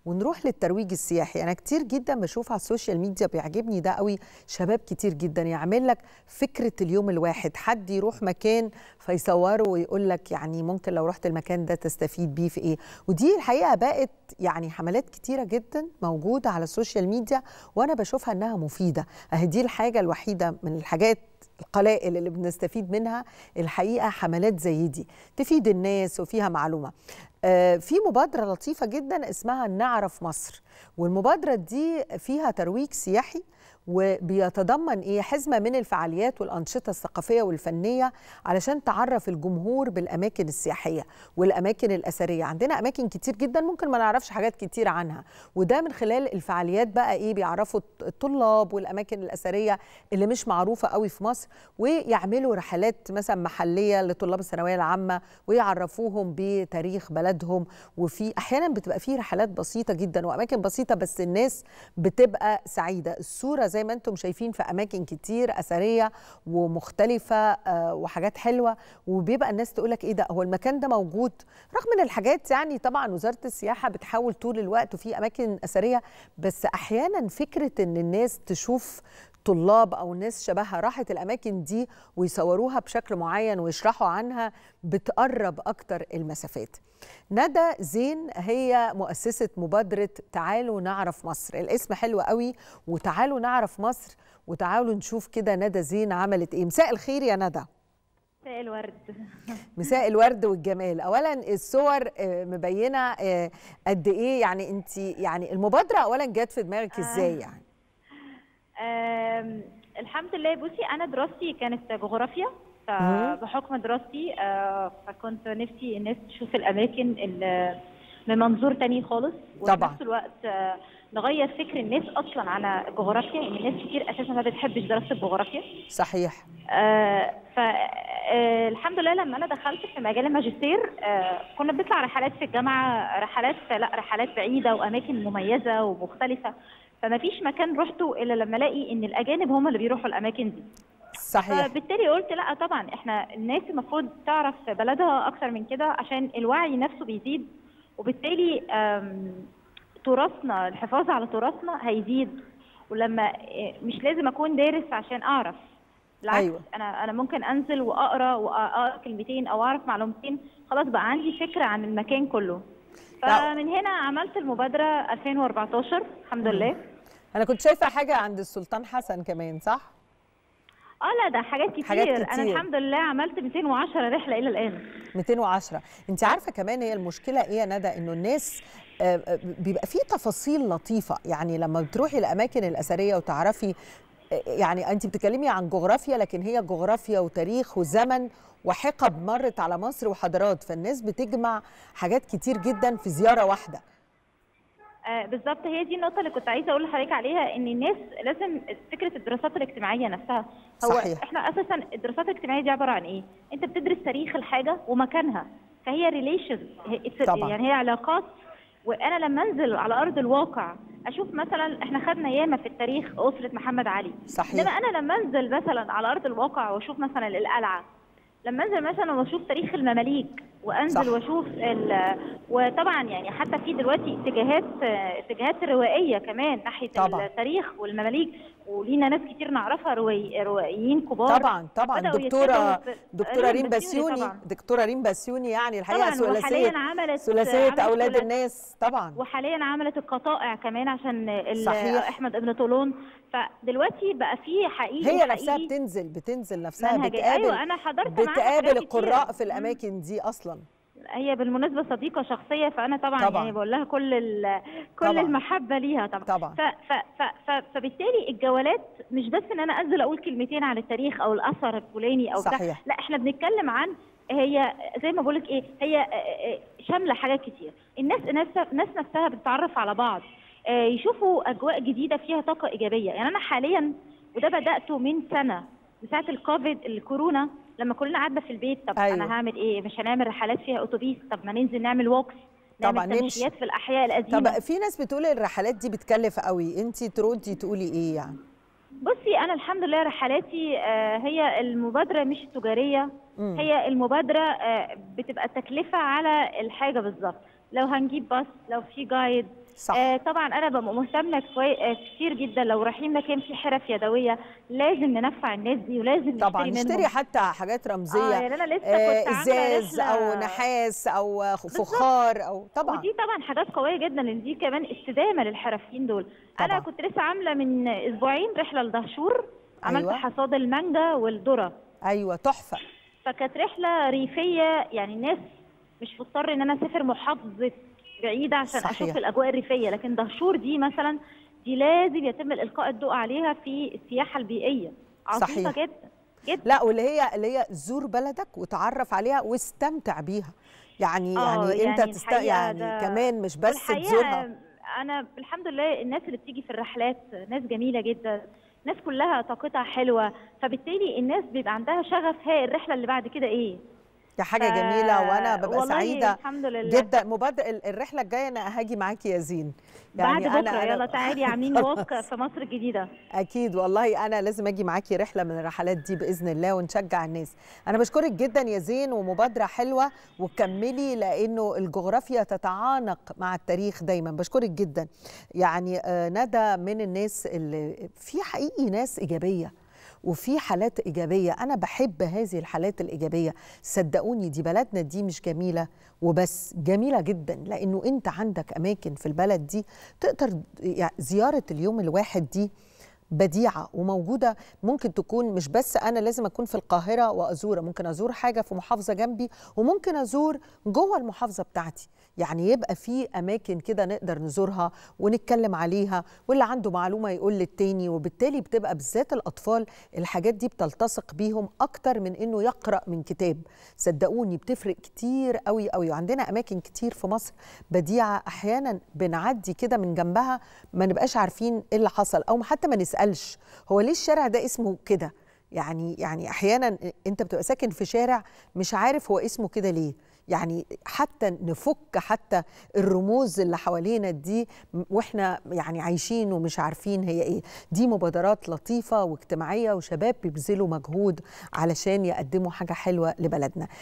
ونروح للترويج السياحي انا كتير جدا بشوف على السوشيال ميديا بيعجبني ده قوي شباب كتير جدا يعمل لك فكره اليوم الواحد حد يروح مكان فيصوره ويقول لك يعني ممكن لو رحت المكان ده تستفيد بيه في ايه ودي الحقيقه بقت يعني حملات كتيره جدا موجوده على السوشيال ميديا وانا بشوفها انها مفيده اهي دي الحاجه الوحيده من الحاجات القلائل اللي بنستفيد منها الحقيقه حملات زي دي تفيد الناس وفيها معلومه آه، في مبادره لطيفه جدا اسمها نعرف مصر والمبادره دي فيها ترويج سياحي وبيتضمن ايه حزمه من الفعاليات والانشطه الثقافيه والفنيه علشان تعرف الجمهور بالاماكن السياحيه والاماكن الاثريه عندنا اماكن كتير جدا ممكن ما نعرفش حاجات كتير عنها وده من خلال الفعاليات بقى ايه بيعرفوا الطلاب والاماكن الاثريه اللي مش معروفه قوي في مصر ويعملوا رحلات مثلا محليه لطلاب الثانويه العامه ويعرفوهم بتاريخ بلدهم وفي احيانا بتبقى في رحلات بسيطه جدا واماكن بسيطه بس الناس بتبقى سعيده الصوره زي ما انتم شايفين في اماكن كتير اثريه ومختلفه آه، وحاجات حلوه وبيبقى الناس تقول لك ايه ده هو المكان ده موجود رغم ان الحاجات يعني طبعا وزاره السياحه بتحاول طول الوقت وفي اماكن اثريه بس احيانا فكره ان الناس تشوف طلاب او ناس شبهها راحت الاماكن دي ويصوروها بشكل معين ويشرحوا عنها بتقرب اكتر المسافات ندى زين هي مؤسسه مبادره تعالوا نعرف مصر الاسم حلو قوي وتعالوا نعرف مصر وتعالوا نشوف كده ندى زين عملت ايه مساء الخير يا ندى مساء الورد مساء الورد والجمال اولا الصور آه، مبينه آه، قد ايه يعني انت يعني المبادره اولا جت في دماغك ازاي يعني آم، الحمد لله بصي انا دراستي كانت جغرافيا مم. فبحكم دراستي آه، فكنت نفسي الناس تشوف الاماكن ال- من منظور تاني خالص وفي طبعاً. نفس الوقت آه، نغير فكر الناس اصلا على الجغرافيا ان الناس كتير اساسا ما بتحبش دراسه الجغرافيا صحيح فالحمد لله لما انا دخلت في مجال الماجستير آه، كنا بنطلع رحلات في الجامعه رحلات لا رحلات بعيده واماكن مميزه ومختلفه فما فيش مكان رحته الا لما الاقي ان الاجانب هم اللي بيروحوا الاماكن دي صحيح فبالتالي قلت لا طبعا احنا الناس المفروض تعرف بلدها اكتر من كده عشان الوعي نفسه بيزيد وبالتالي آم، تراثنا الحفاظ على تراثنا هيزيد ولما آه، مش لازم اكون دارس عشان اعرف بالعكس أيوة. انا انا ممكن انزل واقرا واقرا كلمتين او اعرف معلومتين خلاص بقى عندي فكره عن المكان كله لا. فمن هنا عملت المبادره 2014 الحمد لله انا كنت شايفه حاجه عند السلطان حسن كمان صح اه لا ده حاجات كتير, حاجات انا كتير. الحمد لله عملت 210 رحله الى الان 210 انت عارفه كمان هي المشكله ايه يا ندى انه الناس آه، آه، بيبقى في تفاصيل لطيفه يعني لما بتروحي الاماكن الاثريه وتعرفي آه، يعني انت بتتكلمي عن جغرافيا لكن هي جغرافيا وتاريخ وزمن وحقب مرت على مصر وحضارات فالناس بتجمع حاجات كتير جدا في زياره واحده آه بالظبط هي دي النقطه اللي كنت عايزه اقول لحضرتك عليها ان الناس لازم فكره الدراسات الاجتماعيه نفسها هو صحيح. احنا اساسا الدراسات الاجتماعيه دي عباره عن ايه انت بتدرس تاريخ الحاجه ومكانها فهي ريليشن طبعاً. يعني هي علاقات وانا لما انزل على ارض الواقع اشوف مثلا احنا خدنا ياما في التاريخ اسره محمد علي صحيح. انما انا لما انزل مثلا على ارض الواقع واشوف مثلا القلعه لما انزل مثلا واشوف تاريخ المماليك وانزل صح. واشوف ال... وطبعا يعني حتى في دلوقتي اتجاهات اتجاهات روائيه كمان ناحيه طبعاً. التاريخ والمماليك ولينا ناس كتير نعرفها روي... روائيين كبار طبعا طبعا بدأوا دكتوره يتجهوا في- دكتوره ريم بسيوني بسيوني طبعاً. دكتوره ريم بسيوني يعني الحقيقه طبعا ثلاثيه وحاليا عملت ثلاثيه عملت اولاد ثلاث- الناس طبعا وحاليا عملت القطائع كمان عشان ال- صحيح. احمد ابن طولون فدلوقتي بقى في حقيقي هي نفسها حقيقي بتنزل بتنزل نفسها منهج بتقابل ايوه انا حضرت معاها بتقابل حاجات القراء كتير. في الاماكن دي اصلا هي بالمناسبه صديقه شخصيه فانا طبعا, طبعاً. طبعا. يعني بقول لها كل ال- كل طبعاً. المحبه ليها طبعا طبعاً. ف ف ف ف فبالتالي الجولات مش بس ان انا انزل اقول كلمتين عن التاريخ او الاثر الفلاني او بتاع صحيح. لا احنا بنتكلم عن هي زي ما بقول لك ايه هي آه، آه، شامله حاجات كتير الناس نفسها الناس نفسها بتتعرف على بعض آه، يشوفوا اجواء جديده فيها طاقه ايجابيه يعني انا حاليا وده بداته من سنه من ساعه الكوفيد الكورونا لما كلنا قعدنا في البيت طب أيوة. انا هعمل ايه مش هنعمل رحلات فيها اتوبيس طب ما ننزل نعمل ووكس نعمل طبعاً، نمشي. تمشيات في الاحياء القديمه طب في ناس بتقول الرحلات دي بتكلف قوي انت تردي تقولي ايه يعني بصي انا الحمد لله رحلاتي آه، هي المبادره مش التجاريه مم. هي المبادره آه، بتبقى التكلفه على الحاجه بالظبط لو هنجيب باص لو في جايد صح آه طبعا انا ببقى مهتمه كوي... آه كتير جدا لو رايحين مكان فيه حرف يدويه لازم ننفع الناس دي ولازم طبعا نشتري نشتري منهم حتى حاجات رمزيه اه يعني انا لسه آه، كنت عامله ازاز رحله او نحاس او فخار او طبعا ودي طبعا حاجات قويه جدا لان دي كمان استدامه للحرفيين دول طبعاً. انا كنت لسه عامله من اسبوعين رحله لدهشور عملت أيوة. حصاد المانجا والذره ايوه تحفه فكانت رحله ريفيه يعني الناس مش مضطر ان انا اسافر محافظه بعيده عشان صحيح. اشوف الاجواء الريفيه لكن دهشور دي مثلا دي لازم يتم القاء الضوء عليها في السياحه البيئيه عظيمه صحيح. جدا جدا لا واللي هي اللي هي زور بلدك وتعرف عليها واستمتع بيها يعني آه، يعني انت يعني تست الحقيقة يعني ده- كمان مش بس والحقيقة تزورها انا الحمد لله الناس اللي بتيجي في الرحلات ناس جميله جدا ناس كلها طاقتها حلوه فبالتالي الناس بيبقى عندها شغف هي الرحله اللي بعد كده ايه دي حاجه ف- جميله وانا ببقى والله سعيده الحمد لله جدا مبادره ال- الرحله الجايه انا هاجي معاكي يا زين بعد أنا- بكره أنا- يلا تعالي عاملين ووك في مصر الجديده اكيد والله انا لازم اجي معاكي رحله من الرحلات دي باذن الله ونشجع الناس انا بشكرك جدا يا زين ومبادره حلوه وكملي لانه الجغرافيا تتعانق مع التاريخ دايما بشكرك جدا يعني آه، ندى من الناس اللي في حقيقي ناس ايجابيه وفي حالات إيجابية أنا بحب هذه الحالات الإيجابية صدقوني دي بلدنا دي مش جميلة وبس جميلة جدا لأنه أنت عندك أماكن في البلد دي تقدر يعني زيارة اليوم الواحد دي بديعة وموجودة ممكن تكون مش بس أنا لازم أكون في القاهرة وأزور ممكن أزور حاجة في محافظة جنبي وممكن أزور جوه المحافظة بتاعتي يعني يبقى في أماكن كده نقدر نزورها ونتكلم عليها واللي عنده معلومة يقول للتاني وبالتالي بتبقى بالذات الأطفال الحاجات دي بتلتصق بيهم أكتر من إنه يقرأ من كتاب صدقوني بتفرق كتير قوي قوي وعندنا أماكن كتير في مصر بديعة أحيانا بنعدي كده من جنبها ما نبقاش عارفين إيه اللي حصل أو حتى ما نسألش هو ليه الشارع ده اسمه كده يعني يعني احيانا انت بتبقى ساكن في شارع مش عارف هو اسمه كده ليه يعني حتى نفك حتى الرموز اللي حوالينا دي واحنا يعني عايشين ومش عارفين هي ايه دي مبادرات لطيفه واجتماعيه وشباب بيبذلوا مجهود علشان يقدموا حاجه حلوه لبلدنا